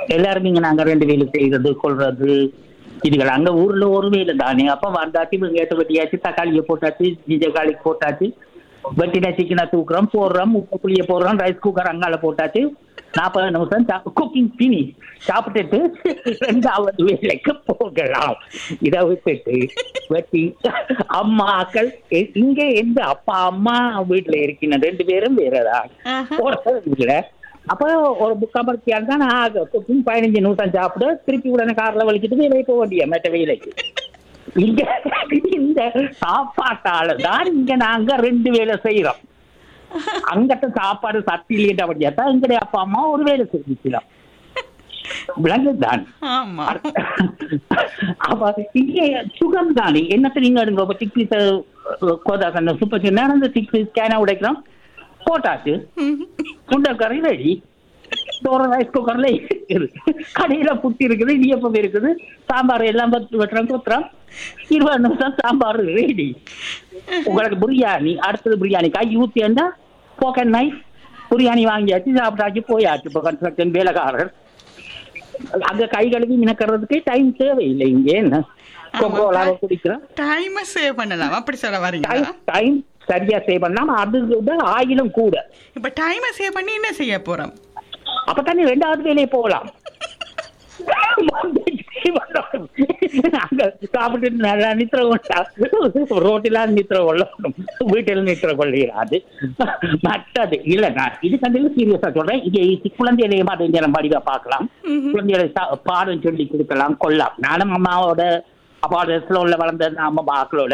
எல்லாரும் இங்க நாங்க ரெண்டு வேலை செய்யறது கொள்றது இதுகள் அங்க ஊர்ல ஒரு வேலை தானே அப்ப வந்தாச்சு வெங்காயத்தை வெட்டியாச்சு தக்காளியை போட்டாச்சு ஜிஞ்சக்காளி போட்டாச்சு வெட்டின சிக்கனை தூக்குறோம் போடுறோம் உப்பு புளிய போடுறோம் ரைஸ் குக்கர் அங்கால போட்டாச்சு நாற்பது நிமிஷம் குக்கிங் பினி சாப்பிட்டுட்டு ரெண்டாவது வேலைக்கு போகலாம் இதை விட்டுட்டு வெட்டி அம்மாக்கள் எ- இங்க எந்த அப்பா அம்மா வீட்டுல இருக்கின ரெண்டு பேரும் வேறதான் ஆஹா. போறது இல்ல அப்ப ஒரு புக்கா தான் நான் குக்கிங் பதினஞ்சு நிமிஷம் சாப்பிட திருப்பி உடனே கார்ல வலிக்கிட்டு வேலைக்கு போக வேண்டிய மற்ற வேலைக்கு இங்க இந்த சாப்பாட்டால தான் இங்க நாங்க ரெண்டு வேலை செய்யறோம் அங்கட்ட சாப்பாடு சட்டிலேட்ட அப்படியா தான் எங்களுடைய அப்பா அம்மா ஒரு வேலை செஞ்சுக்கலாம் விலங்குதான் ஆமா அப்ப இங்கே சுகம் தானே என்னத்த நீங்க எடுங்க இப்ப டிக் பீஸ் கோதாசன் சூப்பர் சின்ன அந்த டிக் பீஸ் கேனா உடைக்கிறோம் போட்டாச்சு சுண்டக்கறி ரெடி ஒரு ரைஸ் குக்கர்ல இருக்குது கடையில புட்டி இருக்குது இடியப்பம் இருக்குது சாம்பார் எல்லாம் பத்து வெட்டுறோம் குத்துறோம் இருபது நிமிஷம் சாம்பார் ரெடி உங்களுக்கு பிரியாணி அடுத்தது பிரியாணி கை ஊத்தியா போக்கன் நைஃப் பிரியாணி வாங்கியாச்சு சாப்பிட்டாச்சு போயாச்சு இப்போ கன்ஸ்ட்ரக்ஷன் வேலைக்காரர் அங்க கை கழுவி மினக்கிறதுக்கு டைம் தேவையில்லை இங்கே என்ன கொக்கோலாவை குடிக்கிறோம் டைமை சேவ் பண்ணலாம் அப்படி சொல்ல வரீங்களா டைம் டைம் சரியா சேவ் பண்ணாம அது விட ஆயிலும் கூட இப்ப டைமை சேவ் பண்ணி என்ன செய்ய போறோம் அப்பதானே ரெண்டாவது வேலையை போகலாம் அங்க சாப்பிட்டு நல்லா நித்திர கொண்டா ரோட்டில நித்திர கொள்ளணும் வீட்டில் நித்திர கொள்ளாது மற்றது இல்ல நான் இது கண்டிப்பா சீரியஸா சொல்றேன் இங்க இது குழந்தைகளை மாதிரி நேரம் படிவா பார்க்கலாம் குழந்தைகளை சா- பாடம் சொல்லி கொடுக்கலாம் கொள்ளலாம் நானும் அம்மாவோட அப்பாவோட ஸ்லோன்ல வளர்ந்த அம்மா பாக்களோட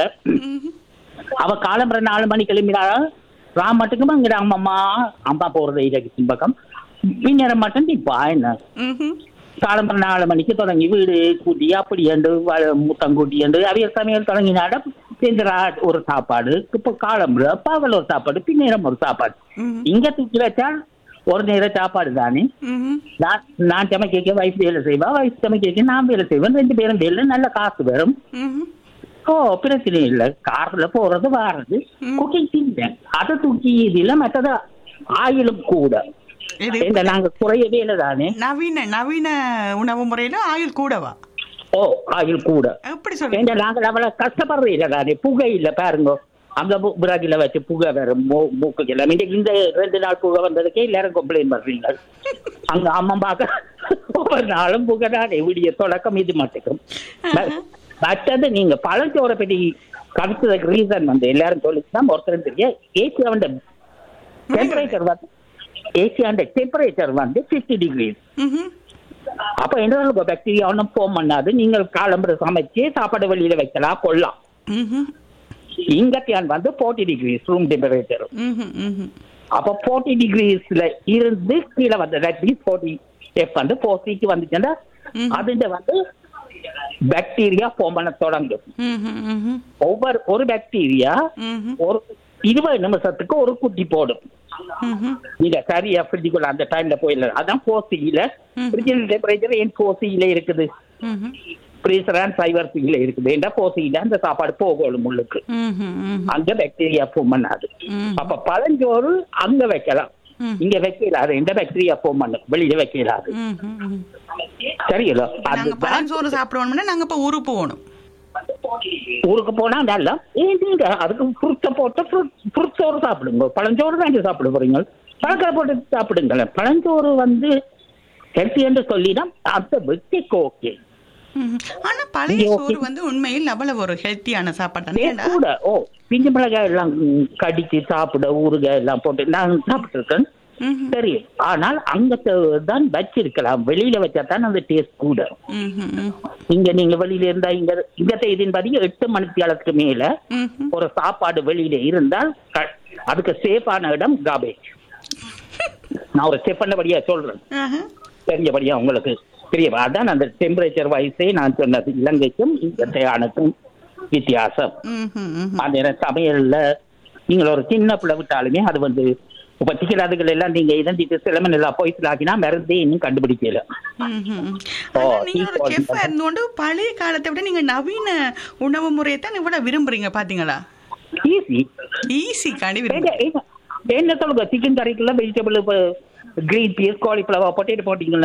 அவ காலம்பர நாலு மணி கிளம்பினா ராம் மட்டுக்கும் அங்க அம்மா அம்மா போறது இலக்கு பக்கம் பின்னேரம் மட்டும் நிப்பா என்ன ம்ஹும். காலம்பர நாலு மணிக்கு தொடங்கி வீடு கூட்டி அப்படி என்று முத்தம் கூட்டி என்று அவிய சமையல் தொடங்கினாட செஞ்சரா ஒரு சாப்பாடு இப்ப காலம்பர பகல் ஒரு சாப்பாடு பின்னேரம் ஒரு சாப்பாடு ம்ஹும். இங்க தூக்கி வச்சா ஒரு நேர சாப்பாடு தானே ம்ஹும். நான் நான் சமைக்க வைஃப் வேலை செய்வா வைஃப் சமைக்க நான் வேலை செய்வேன் ரெண்டு பேரும் வேலை நல்ல காசு வரும் ம்ஹும். ஓ பிரச்சனை இல்ல கார்ல போறது வாரது குக்கிங் தின்னேன் அதை தூக்கி இது இல்ல மற்றது ஆயிலும் கூட இது இந்த நாங்க குறையவே இல்லை தானே நவீன நவீன உணவு முறையில ஆயுள் கூடவா ஓ ஆயில் கூட எப்படி சொல்றீங்க ஏன்னா நாங்க அவ்வளவு கஷ்டப்படுறது இல்லை தானே புகை இல்ல பாருங்க அங்க பு- விறகுல வச்சு புகை வரும் மூ- மூக்குக்கு எல்லாம் இன்னைக்கு இந்த ரெண்டு நாள் புகை வந்ததுக்கே எல்லாரும் கம்ப்ளைண்ட் பண்றீங்க அங்க அம்மா பார்க்க ஒவ்வொரு நாளும் புகை தானே விடிய தொடக்கம் இது மட்டுக்கும் ம- மற்றது நீங்க பழஞ்சோரை பற்றி கருத்துறதுக்கு ரீசன் வந்து எல்லாரும் சொல்லிச்சுன்னா ஒருத்தரும் தெரிய ஏசியாவோட டெம்பரேச்சர் வந்து ஏசியாண்ட டெம்பரேச்சர் வந்து ஃபிஃப்டி டிகிரிஸ் ம்ஹும். அப்ப என்ன பாக்டீரியா ஒன்றும் போக பண்ணாது நீங்கள் காலம்பர சமைச்சு சாப்பாடு வெளியில வைக்கலாம் கொள்ளலாம் ம்ஹும். இங்கத்தியான் வந்து ஃபோர்ட்டி டிகிரிஸ் ரூம் டெம்பரேச்சர் ம்ஹும். ம்ஹும். அப்ப ஃபோர்ட்டி டிகிரிஸ்ல இருந்து கீழே வந்து தட் மீன்ஸ் ஃபோர்ட்டி எஃப் வந்து ஃபோர் சிக்கு வந்துச்சுன்னா ம்ஹும். அதுல வந்து பாக்டீரியா ஃபார்ம் பண்ண தொடங்கும் ம்ஹும். ம்ஹும். ஒவ்வொரு ஒரு பாக்டீரியா ம்ஹும். ஒரு இருபது நிமிஷத்துக்கு ஒரு குட்டி போடும் ம்ஹும். நீங்க சரியா ஃப்ரிட்ஜுக்குள்ள அந்த டைம்ல போயிடல அதான் ஃபோர் சியில ம். ஃப்ரிட்ஜில் டெம்பரேச்சர் ஏன் ஃபோர் சியில இருக்குது ம்ஹும். ஃப்ரீசர் அண்ட் ஃபைவர் சியில இருக்குது ஏன்டா ஃபோர் சியில அந்த சாப்பாடு போகணும் உள்ளுக்கு ம்ஹும். ம்ஹும். அங்க பாக்டீரியா ஃபார்ம் பண்ணாது ம். அப்ப பழஞ்சோறு அங்க வைக்கலாம் ம். இங்க வைக்கலாது இந்த பாக்டீரியா ஃபார்ம் பண்ணும் வெளியில வைக்கலாது ம்ஹும். ம்ஹும். சரியில்ல நாங்க அதுதான் பழஞ்சோறு சாப்பிடுவோம்னா நாங்க இப்ப ஊரு போகணும் ஊருக்கு போனா நல்லா ஏன் நீங்க அதுக்கு ஃப்ரூட்ஸை போட்டு ஃப்ரூட் சோறு சாப்பிடுங்க பழஞ்சோறு தான் சாப்பிட போறீங்க பழக்கடை போட்டு சாப்பிடுங்களேன் பழஞ்சோறு வந்து ஹெல்த்தி என்று சொல்லினா அந்த വ്യക്തിக்கு ஓகே ம்ஹும். ஆனா பழைய இங்க சோறு வந்து உண்மையில் அவ்வளவு ஒரு ஹெல்த்தியான சாப்பாடு தானே ஏண்டா? கூட ஓ பிஞ்சு மிளகாய் எல்லாம் ம், கடிச்சு சாப்பிட ஊறுகாய் எல்லாம் போட்டு நான் சாப்பிட்டு இருக்கேன் ம்ஹும். சரி ஆனால் அங்க த- தான் வச்சிருக்கலாம் வெளியில வச்சா தான் அந்த டேஸ்ட் கூட ம்ஹும். ம்ஹும். இங்க நீங்க வெளியில இருந்தா இங்க இந்த இதன் படி எட்டு மணிக்கு அளவுக்கு மேல ம்ஹும். ஒரு சாப்பாடு வெளியில இருந்தால் க- அதுக்கு சேஃபான இடம் காபேஜ் நான் ஒரு செப் பண்ணபடியா சொல்றேன் ஆஹா. தெரிஞ்சபடியா உங்களுக்கு தெரிய அதான் அந்த டெம்பரேச்சர் வைஸே நான் சொன்னது இலங்கைக்கும் இயற்கையானுக்கும் வித்தியாசம் ம்ஹும். ம்ஹும். அந்த நேரம் சமையல்ல நீங்கள் ஒரு சின்ன பிள்ளை விட்டாலுமே அது வந்து இப்ப சிக்கலாதுகள் எல்லாம் நீங்க இதண்டிட்டு சிலமன் எல்லாம் போய் ஆக்கினா மருந்தே இன்னும் கண்டுபிடிக்கல ம்ஹும். ஓ, ஆனா நீங்க ஒரு டீ செஃப் இருந்தோண்டு பழைய காலத்தை விட நீங்க நவீன உணவு முறையை தான் இவ்வளவு விரும்புறீங்க பாத்தீங்களா ஈஸி ஈஸி காண்டி விரும்புறீங்க என்ன சொல்லுங்க சிக்கன் கறிக்குள்ள vegetable green peas cauliflower potato போட்டீங்கன்னா